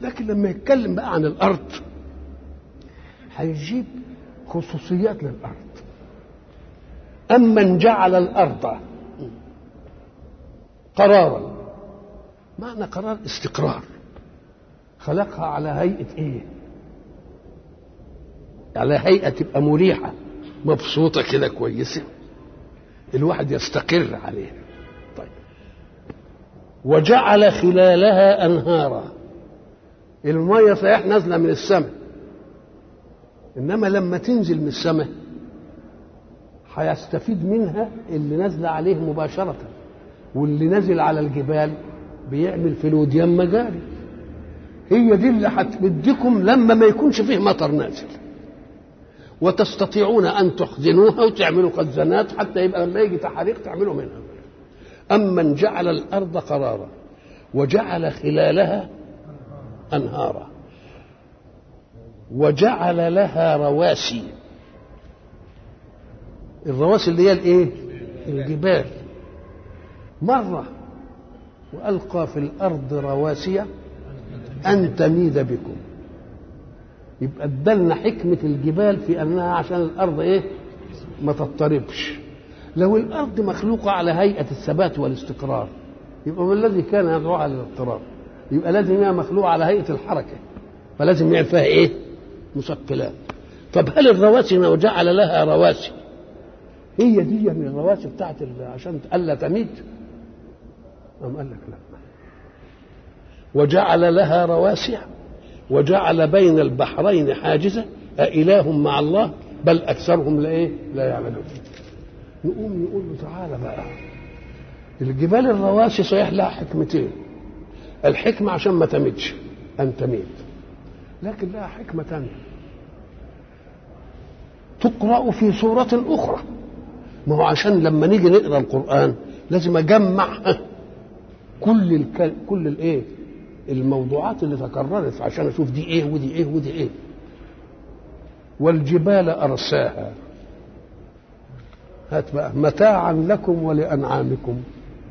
لكن لما يتكلم بقى عن الارض هيجيب خصوصيات للارض امن جعل الارض قرارا معنى قرار استقرار خلقها على هيئه ايه على هيئه تبقى مريحه مبسوطه كده كويسه الواحد يستقر عليها طيب وجعل خلالها انهارا الميه صحيح نازله من السماء انما لما تنزل من السماء هيستفيد منها اللي نازله عليه مباشره واللي نازل على الجبال بيعمل في الوديان مجاري هي دي اللي هتمدكم لما ما يكونش فيه مطر نازل وتستطيعون ان تخزنوها وتعملوا خزانات حتى يبقى لما يجي تحريق تعملوا منها امن جعل الارض قرارا وجعل خلالها انهارا وجعل لها رواسي الرواسي اللي هي الايه الجبال مره والقى في الارض رواسي ان تميد بكم يبقى ادالنا حكمه الجبال في انها عشان الارض ايه ما تضطربش لو الارض مخلوقه على هيئه الثبات والاستقرار يبقى ما الذي كان يدعوها للاضطراب يبقى لازم هي مخلوقه على هيئه الحركه فلازم يعمل فيها ايه مثقلات طب هل الرواسي وجعل لها رواسي هي دي من الرواسي بتاعت عشان الا تميت أم قال لك لا وجعل لها رواسي وجعل بين البحرين حاجزة أإله مع الله بل أكثرهم لا إيه لا يعملون نقوم نقول له تعالى بقى الجبال الرواسي صحيح لها حكمتين الحكمة عشان ما تمدش أن تميد لكن لها حكمة ثانية تقرأ في سورة أخرى ما هو عشان لما نيجي نقرأ القرآن لازم أجمع كل الك... كل الايه الموضوعات اللي تكررت عشان اشوف دي ايه ودي ايه ودي ايه والجبال ارساها هات بقى متاعا لكم ولانعامكم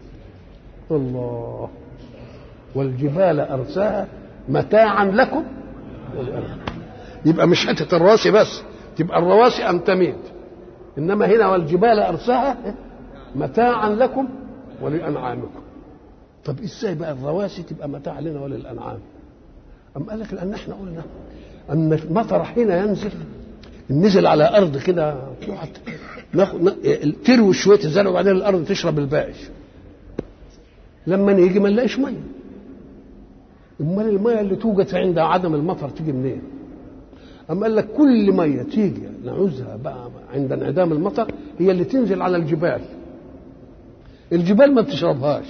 الله والجبال ارساها متاعا لكم ولأنعامكم يبقى مش حته الرواسي بس تبقى الرواسي ان تميد انما هنا والجبال ارساها متاعا لكم ولانعامكم طب ازاي بقى الرواسي تبقى متاع لنا وللانعام أم قال لك لان احنا قلنا ان المطر حين ينزل نزل على ارض كده تقعد ناخد تروي شويه الزرع وبعدين الارض تشرب الباقي لما نيجي ما نلاقيش ميه امال الميه اللي توجد عند عدم المطر تيجي منين أم قال لك كل ميه تيجي نعوزها بقى عند انعدام المطر هي اللي تنزل على الجبال الجبال ما بتشربهاش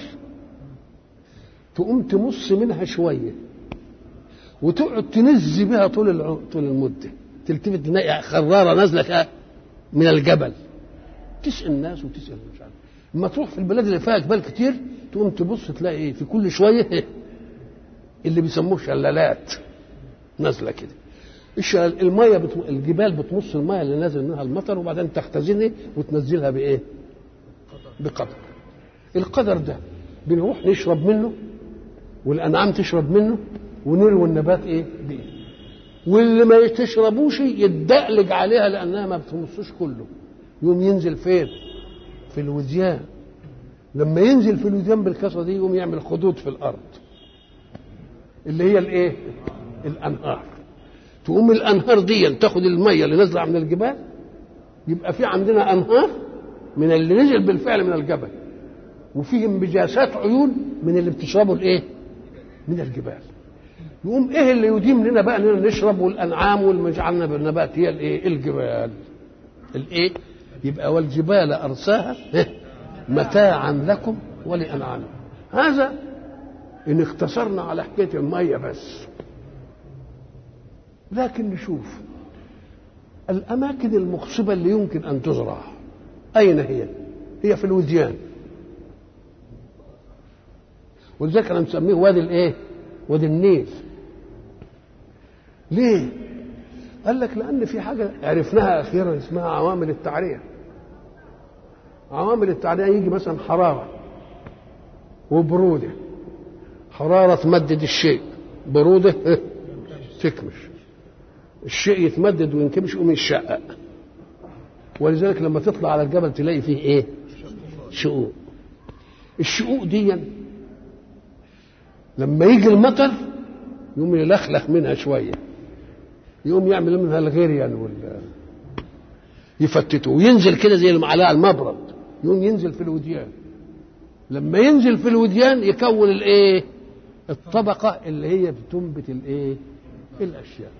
تقوم تمص منها شويه وتقعد تنزي بها طول الع... طول المده تلتفت تلاقي خراره نازله فيها من الجبل تسال الناس وتسال مش عارف لما تروح في البلاد اللي فيها جبال كتير تقوم تبص تلاقي ايه في كل شويه اللي بيسموه شلالات نازله كده الشلال الميه بت... الجبال بتمص الميه اللي نازل منها المطر وبعدين تختزنها وتنزلها بايه؟ بقدر القدر ده بنروح نشرب منه والانعام تشرب منه ونروي النبات ايه بيه واللي ما تشربوش يتدقلج عليها لانها ما بتمصوش كله يقوم ينزل فين في الوديان لما ينزل في الوديان بالكسره دي يقوم يعمل خدود في الارض اللي هي الايه الانهار تقوم الانهار دي تاخد الميه اللي نازله من الجبال يبقى في عندنا انهار من اللي نزل بالفعل من الجبل وفيه انبجاسات عيون من اللي بتشربه الايه من الجبال يقوم ايه اللي يديم لنا بقى اننا نشرب والانعام واللي جعلنا بالنبات هي الايه الجبال الايه يبقى والجبال ارساها متاعا لكم ولانعامكم هذا ان اقتصرنا على حكايه الميه بس لكن نشوف الاماكن المخصبه اللي يمكن ان تزرع اين هي هي في الوديان ولذلك انا مسميه وادي الايه وادي النيل ليه قال لك لان في حاجه عرفناها اخيرا اسمها عوامل التعريه عوامل التعريه يجي مثلا حراره وبروده حراره تمدد الشيء بروده إيه؟ تكمش الشيء يتمدد وينكمش يقوم يتشقق ولذلك لما تطلع على الجبل تلاقي فيه ايه شقوق الشقوق دي لما يجي المطر يقوم يلخلخ منها شويه يقوم يعمل منها الغيريان وال يفتته وينزل كده زي المعلقه المبرد يقوم ينزل في الوديان لما ينزل في الوديان يكون الايه الطبقه اللي هي بتنبت الايه الاشياء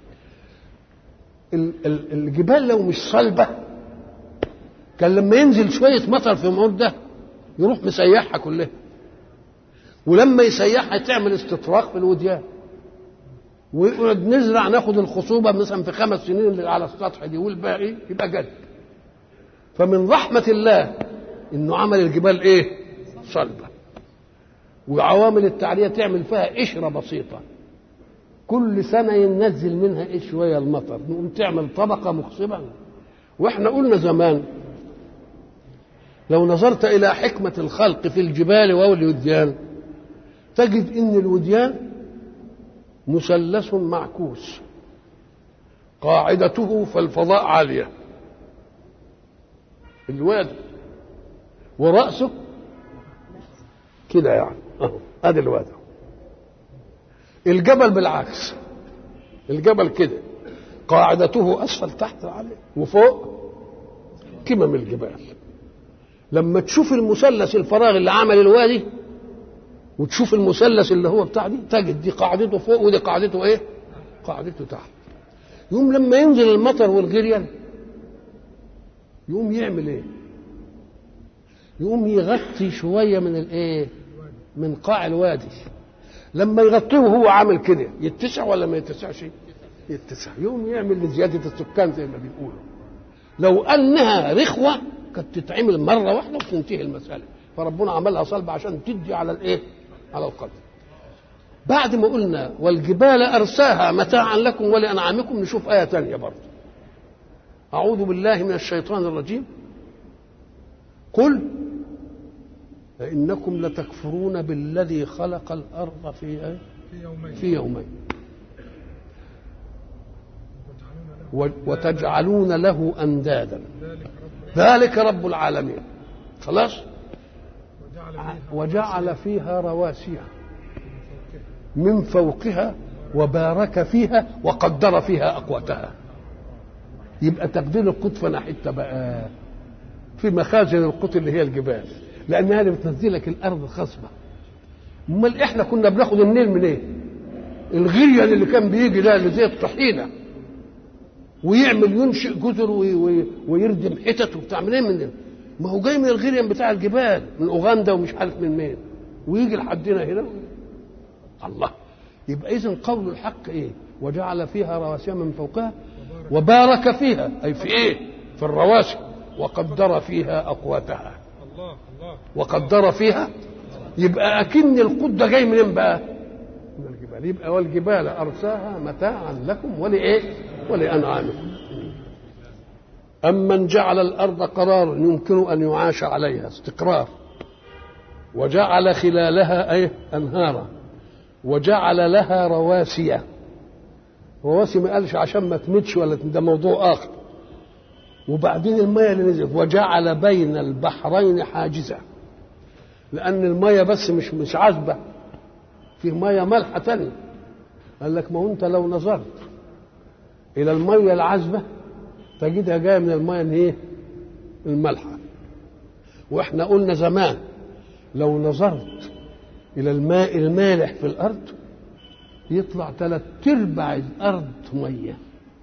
الجبال لو مش صلبه كان لما ينزل شويه مطر في مده يروح مسيحها كلها ولما يسيحها تعمل استطراق في الوديان ويقعد نزرع ناخد الخصوبة مثلا في خمس سنين اللي على السطح دي والباقي يبقى جد فمن رحمة الله انه عمل الجبال ايه صلبة وعوامل التعلية تعمل فيها قشرة بسيطة كل سنة ينزل منها ايه شوية المطر نقوم تعمل طبقة مخصبة واحنا قلنا زمان لو نظرت إلى حكمة الخلق في الجبال والوديان تجد ان الوديان مثلث معكوس قاعدته في الفضاء عالية الوادي ورأسه كده يعني اهو ادي الوادي الجبل بالعكس الجبل كده قاعدته اسفل تحت عالية وفوق كمم الجبال لما تشوف المثلث الفراغ اللي عمل الوادي وتشوف المثلث اللي هو بتاع دي تجد دي قاعدته فوق ودي قاعدته ايه قاعدته تحت يوم لما ينزل المطر والغريان يقوم يعمل ايه يقوم يغطي شويه من الايه من قاع الوادي لما يغطيه وهو عامل كده يتسع ولا ما يتسعش يتسع يقوم يعمل لزياده السكان زي ما بيقولوا لو انها رخوه كانت تتعمل مره واحده وتنتهي المساله فربنا عملها صلبه عشان تدي على الايه على القدر بعد ما قلنا والجبال أرساها متاعا لكم ولأنعامكم نشوف آية تانية برضه أعوذ بالله من الشيطان الرجيم قل فإنكم لتكفرون بالذي خلق الأرض في في يومين في يومين وتجعلون له أندادا ذلك رب ذلك رب العالمين خلاص وجعل فيها وجعل فيها رواسي من فوقها من فوقها وبارك فيها وقدر فيها أقواتها يبقى تقدير القوت فانا حته بقى في مخازن القوت اللي هي الجبال لانها اللي بتنزلك الارض خصبه امال احنا كنا بناخد النيل من ايه الغريان اللي كان بيجي ده اللي زي الطحينه ويعمل ينشئ جزر وي- وي- ويردم حتت وبتاع منين من ما هو جاي من الغريان بتاع الجبال من اوغندا ومش عارف من مين ويجي لحدنا هنا الله يبقى اذا قول الحق ايه وجعل فيها رواسي من فوقها وبارك فيها اي في ايه في الرواسي وقدر فيها اقواتها الله الله وقدر فيها يبقى اكن القد ده جاي منين بقى من الجبال يبقى والجبال ارساها متاعا لكم ولايه ولانعامكم امن جعل الارض قرارا يمكن ان يعاش عليها استقرار وجعل خلالها ايه انهارا وجعل لها رواسي رواسي ما قالش عشان ما تمتش ولا ده موضوع اخر وبعدين المية اللي نزلت وجعل بين البحرين حاجزا لأن المية بس مش مش عذبة في مية مالحة تانية قال لك ما هو أنت لو نظرت إلى المية العذبة تجدها جاية من المية اللي إيه؟ المالحة وإحنا قلنا زمان لو نظرت إلى الماء المالح في الأرض يطلع ثلاث أرباع الأرض مية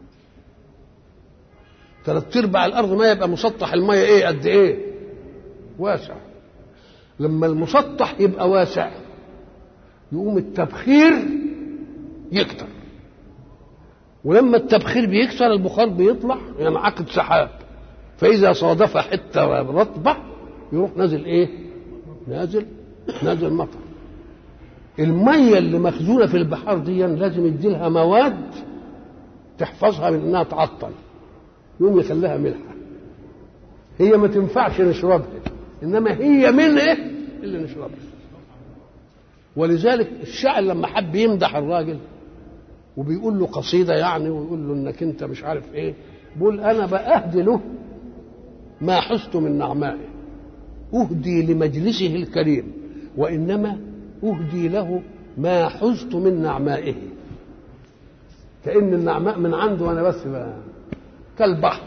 ثلاث ارباع الارض ما يبقى مسطح الميه ايه قد ايه واسع لما المسطح يبقى واسع يقوم التبخير يكتر ولما التبخير بيكتر البخار بيطلع ينعقد سحاب فاذا صادف حته رطبه يروح نازل ايه نازل نازل مطر الميه اللي مخزونه في البحار دي لازم يديلها مواد تحفظها من انها تعطل يقوم يخليها ملحة هي ما تنفعش نشربها إنما هي من إيه اللي نشربها ولذلك الشاعر لما حب يمدح الراجل وبيقول له قصيده يعني ويقول له انك انت مش عارف ايه بيقول انا باهدي له ما حزت من نعمائه اهدي لمجلسه الكريم وانما اهدي له ما حزت من نعمائه كان النعماء من عنده وانا بس بقى كالبحر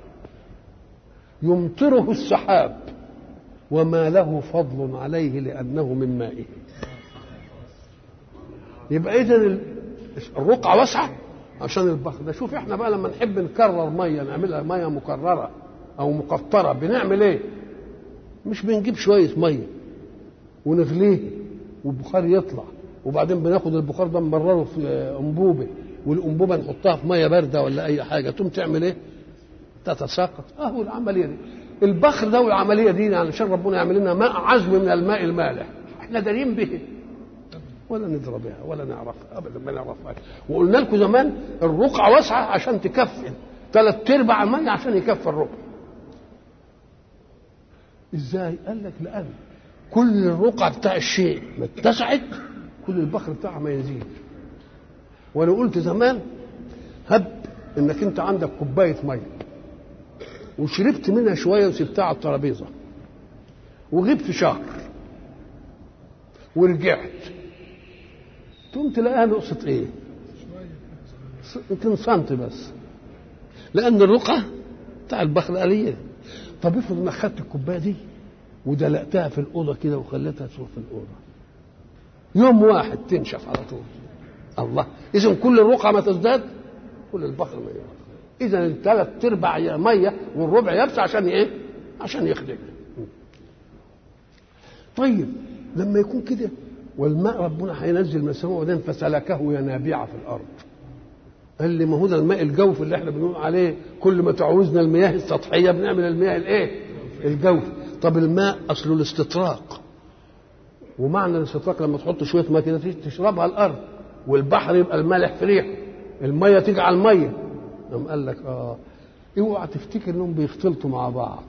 يمطره السحاب وما له فضل عليه لانه من مائه يبقى اذا الرقعه واسعه عشان البحر ده شوف احنا بقى لما نحب نكرر ميه نعملها ميه مكرره او مقطره بنعمل ايه مش بنجيب شويه ميه ونغليه والبخار يطلع وبعدين بناخد البخار ده نمرره في انبوبه والانبوبه نحطها في ميه بارده ولا اي حاجه تقوم تعمل ايه تتساقط اهو العمليه دي البخر ده والعمليه دي يعني عشان ربنا يعمل لنا ماء عذب من الماء المالح احنا دارين به ولا ندرى بها ولا نعرفها ابدا ما نعرفها وقلنا لكم زمان الرقعه واسعه عشان تكفي ثلاث ارباع الميه عشان يكفي الربع ازاي؟ قال لك لان كل الرقعه بتاع الشيء ما اتسعت كل البخر بتاعها ما يزيد وانا قلت زمان هب انك انت عندك كوبايه ميه وشربت منها شويه وسبتها على الترابيزه وغبت شهر ورجعت تقوم تلاقيها نقصت ايه؟ يمكن سنتي بس لان الرقعه بتاع البخر قليله طب افرض انك خدت الكوبايه دي ودلقتها في الاوضه كده وخليتها تروح في الاوضه يوم واحد تنشف على طول الله اذا كل الرقعه ما تزداد كل البخر ما يبقى اذا الثلاث ارباع ميه والربع يبس عشان ايه؟ عشان يخدم طيب لما يكون كده والماء ربنا هينزل من السماء وبعدين فسلكه ينابيع في الارض قال لي ما هو ده الماء الجوف اللي احنا بنقول عليه كل ما تعوزنا المياه السطحيه بنعمل المياه الايه؟ الجوف طب الماء اصله الاستطراق ومعنى الاستطراق لما تحط شويه ماء كده تشربها الارض والبحر يبقى المالح في ريحه الميه تجعل ميه قام قال لك اه اوعى تفتكر انهم بيختلطوا مع بعض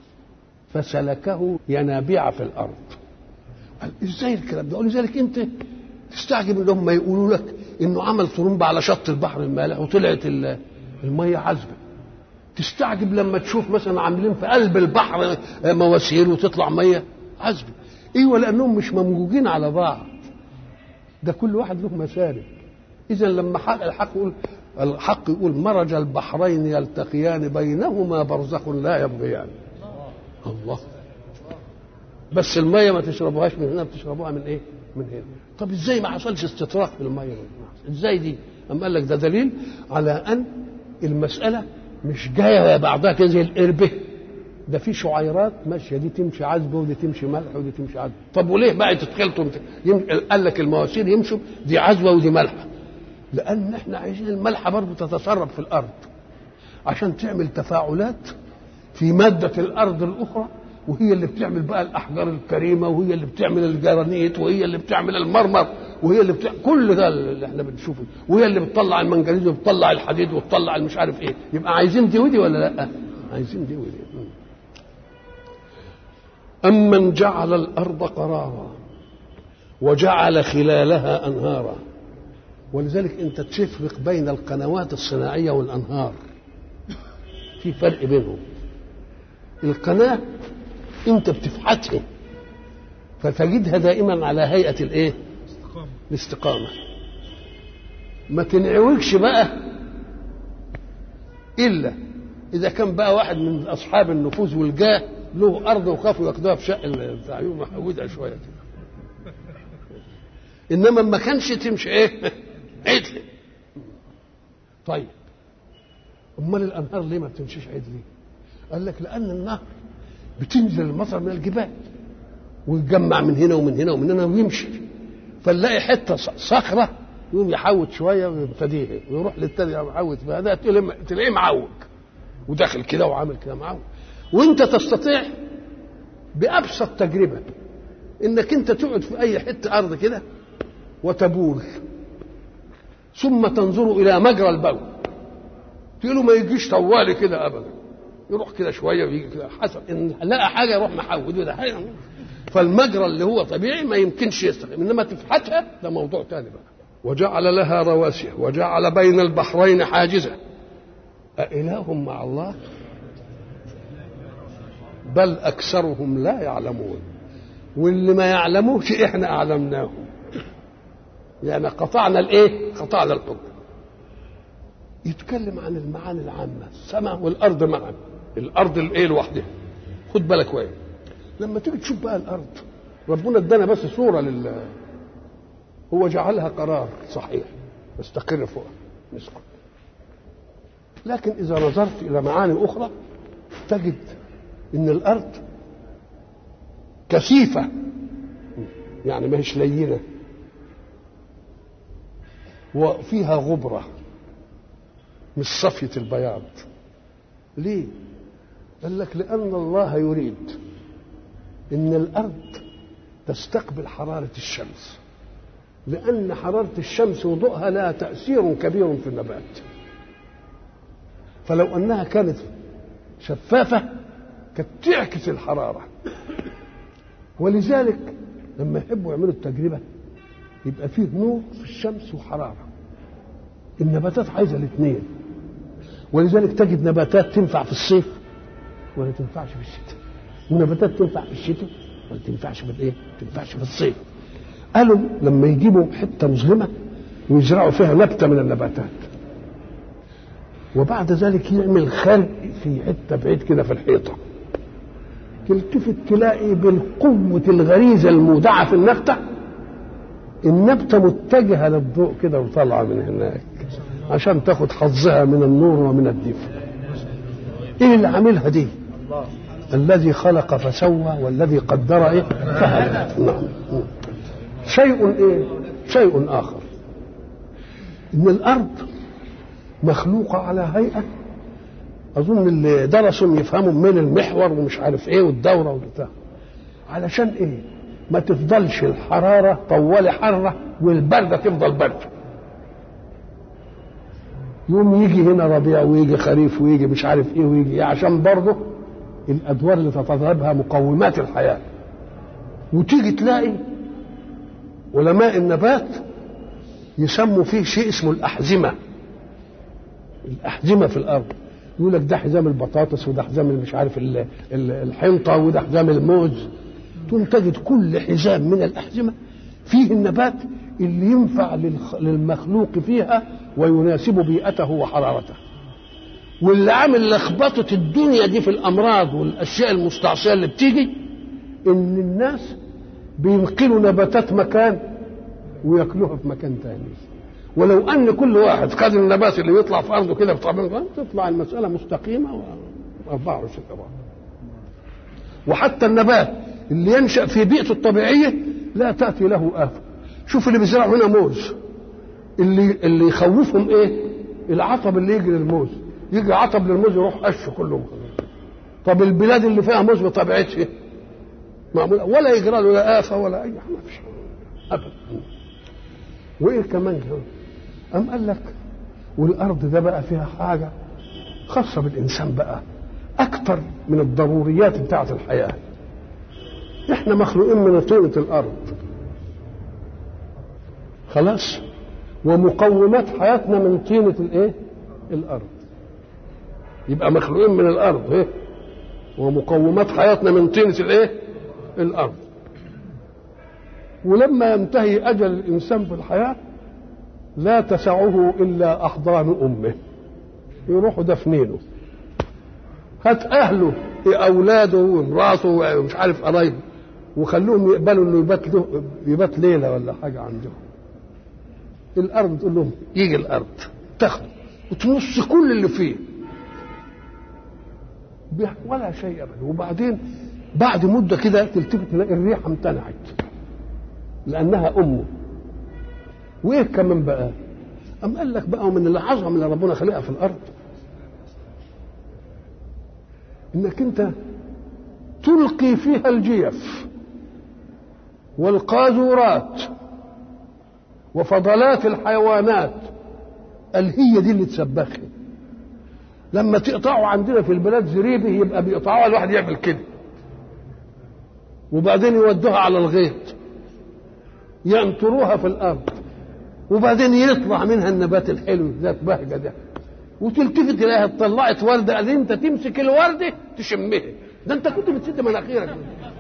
فسلكه ينابيع في الارض قال ازاي الكلام ده ولذلك انت تستعجب ان هم يقولوا لك انه عمل طرمبه على شط البحر المالح وطلعت الميه عذبه تستعجب لما تشوف مثلا عاملين في قلب البحر مواسير وتطلع ميه عذبه ايوه لانهم مش ممجوجين على بعض ده كل واحد له مسارب اذا لما حق الحق يقول الحق يقول مرج البحرين يلتقيان بينهما برزخ لا يبغيان الله بس الميه ما تشربوهاش من هنا بتشربوها من ايه من هنا طب ازاي ما حصلش استطراق في الميه ازاي دي أم قال لك ده دليل على ان المساله مش جايه بعضها كده زي القربه ده في شعيرات ماشيه دي تمشي عذبه ودي تمشي ملح ودي تمشي عذبه طب وليه بقى تتخلطوا يم... قال لك المواسير يمشوا دي عذبه ودي ملحه لان احنا عايزين الملحه برضه تتسرب في الارض عشان تعمل تفاعلات في ماده الارض الاخرى وهي اللي بتعمل بقى الاحجار الكريمه وهي اللي بتعمل الجرانيت وهي اللي بتعمل المرمر وهي اللي بتعمل كل ده اللي احنا بنشوفه وهي اللي بتطلع المنجنيز وبتطلع الحديد وبتطلع المش عارف ايه يبقى عايزين دي ودي ولا لا؟ عايزين دي ودي أمن جعل الأرض قرارا وجعل خلالها أنهارا ولذلك أنت تفرق بين القنوات الصناعية والأنهار في فرق بينهم القناة أنت بتفحتها فتجدها دائما على هيئة الإيه؟ استقامة الاستقامة ما تنعوجش بقى إلا إذا كان بقى واحد من أصحاب النفوذ والجاه له أرض وخافوا ياخدوها في شق بتاع يوم محودها شوية كده إنما ما كانش تمشي إيه؟ عدل طيب أمال الأنهار ليه ما بتمشيش عدل؟ قال لك لأن النهر بتنزل المطر من الجبال ويتجمع من هنا ومن هنا ومن هنا ويمشي فنلاقي حته صخره يقوم يحوت شويه ويبتديه ويروح للتاني يحوت فهذا تلاقيه معوج وداخل كده وعامل كده معوج وانت تستطيع بابسط تجربه انك انت تقعد في اي حته ارض كده وتبول ثم تنظر الى مجرى البول تقول له ما يجيش طوالي كده ابدا يروح كده شويه ويجي كده حسب ان لقى حاجه يروح محود وده حاجه فالمجرى اللي هو طبيعي ما يمكنش يستقيم انما تفحتها ده موضوع تاني بقى وجعل لها رواسي وجعل بين البحرين حاجزا أإله مع الله بل أكثرهم لا يعلمون واللي ما يعلموش إحنا أعلمناهم يعني قطعنا الإيه؟ قطعنا الحكم يتكلم عن المعاني العامة السماء والأرض معا الأرض الإيه لوحدها خد بالك وين لما تيجي تشوف بقى الأرض ربنا ادانا بس صورة لل هو جعلها قرار صحيح استقر فوق نسكت لكن إذا نظرت إلى معاني أخرى تجد إن الأرض كثيفة يعني ما هيش لينة وفيها غبرة مش صفية البياض ليه؟ قال لك لأن الله يريد إن الأرض تستقبل حرارة الشمس لأن حرارة الشمس وضوءها لها تأثير كبير في النبات فلو أنها كانت شفافة كانت تعكس الحرارة ولذلك لما يحبوا يعملوا التجربة يبقى فيه نور في الشمس وحرارة النباتات عايزة الاثنين ولذلك تجد نباتات تنفع في الصيف ولا تنفعش في الشتاء ونباتات تنفع في الشتاء ولا تنفعش في الايه؟ تنفعش في الصيف قالوا لما يجيبوا حته مظلمه ويزرعوا فيها نبته من النباتات وبعد ذلك يعمل خرق في حته بعيد كده في الحيطه تلتفت تلاقي بالقوة الغريزة المودعة في النبتة النبتة متجهة للضوء كده وطالعة من هناك عشان تاخد حظها من النور ومن الدفء ايه اللي عاملها دي الذي خلق فسوى والذي قدر ايه فهدى نعم شيء ايه شيء اخر ان الارض مخلوقه على هيئه اظن اللي درسوا يفهموا من المحور ومش عارف ايه والدوره والبتاع علشان ايه ما تفضلش الحراره طوال حره والبرده تفضل برده يوم يجي هنا ربيع ويجي خريف ويجي مش عارف ايه ويجي إيه عشان برضه الادوار اللي تتطلبها مقومات الحياه وتيجي تلاقي علماء النبات يسموا فيه شيء اسمه الأحزمة الأحزمة في الأرض يقول لك ده حزام البطاطس وده حزام مش عارف الحنطة وده حزام الموز تقوم تجد كل حزام من الأحزمة فيه النبات اللي ينفع للمخلوق فيها ويناسب بيئته وحرارته واللي عامل لخبطة الدنيا دي في الأمراض والأشياء المستعصية اللي بتيجي إن الناس بينقلوا نباتات مكان وياكلوها في مكان تاني ولو ان كل واحد خد النبات اللي يطلع في ارضه كده بطبيعه تطلع المساله مستقيمه و 24 وحتى النبات اللي ينشا في بيئته الطبيعيه لا تاتي له افه شوف اللي بيزرعوا هنا موز اللي اللي يخوفهم ايه العطب اللي يجي للموز يجي عطب للموز يروح قش كله طب البلاد اللي فيها موز بطبيعتها معمولة ولا يجرى له لا آفة ولا أي حاجة ما فيش أبدا وإيه كمان أم قال لك والأرض ده بقى فيها حاجة خاصة بالإنسان بقى أكتر من الضروريات بتاعة الحياة إحنا مخلوقين من طينة الأرض خلاص ومقومات حياتنا من طينة الإيه؟ الأرض يبقى مخلوقين من الأرض إيه؟ ومقومات حياتنا من طينة الإيه؟ الأرض ولما ينتهي أجل الإنسان في الحياة لا تسعه إلا أحضان أمه يروحوا دفنينه هات أهله أولاده ومراته ومش عارف قرايبه وخلوهم يقبلوا انه يبات له يبات ليله ولا حاجه عندهم الارض تقول لهم يجي الارض تاخده وتمص كل اللي فيه ولا شيء ابدا وبعدين بعد مده كده تلتفت تلاقي الريحه امتنعت لانها امه وايه كمان بقى أم قال لك بقى من العظمه اللي ربنا خلقها في الارض انك انت تلقي فيها الجيف والقاذورات وفضلات الحيوانات قال هي دي اللي تسبخها لما تقطعوا عندنا في البلاد زريبه يبقى بيقطعوها الواحد يعمل كده وبعدين يودوها على الغيط ينطروها في الارض وبعدين يطلع منها النبات الحلو ذات بهجه ده وتلتفت اليها طلعت ورده قال انت تمسك الورده تشمها ده انت كنت بتسد مناخيرك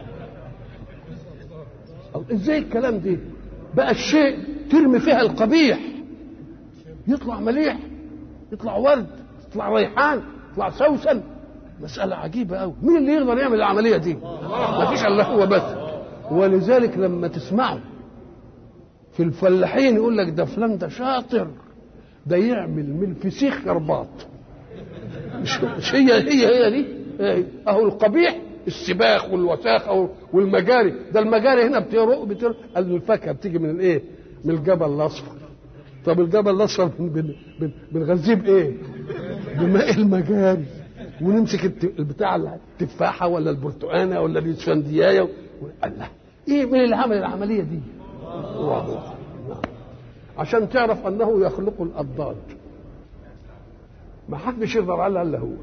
ازاي الكلام ده بقى الشيء ترمي فيها القبيح يطلع مليح يطلع ورد يطلع ريحان يطلع سوسن مسألة عجيبة أوي مين اللي يقدر يعمل العملية دي ما فيش إلا هو بس ولذلك لما تسمعوا في الفلاحين يقول لك ده فلان ده شاطر ده يعمل من الفسيخ كرباط مش مش هي هي هي دي هي. اهو القبيح السباخ والوساخ أو والمجاري ده المجاري هنا بترق بترق الفاكهه بتيجي من الايه؟ من الجبل الاصفر طب الجبل الاصفر بن- بن- بن- بنغذيه بايه؟ بماء المجاري ونمسك الت- البتاع التفاحه ولا البرتقانه ولا اليوسفنديايه و... الله ايه مين اللي عمل العمليه دي؟ الله نعم. عشان تعرف انه يخلق الاضداد ما حدش يقدر عليها الا هو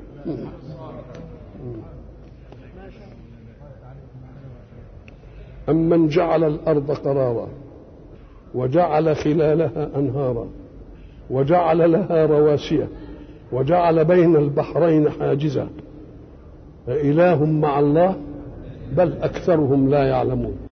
أمن جعل الأرض قرارا وجعل خلالها أنهارا وجعل لها رواسي وجعل بين البحرين حاجزا أإله مع الله بل أكثرهم لا يعلمون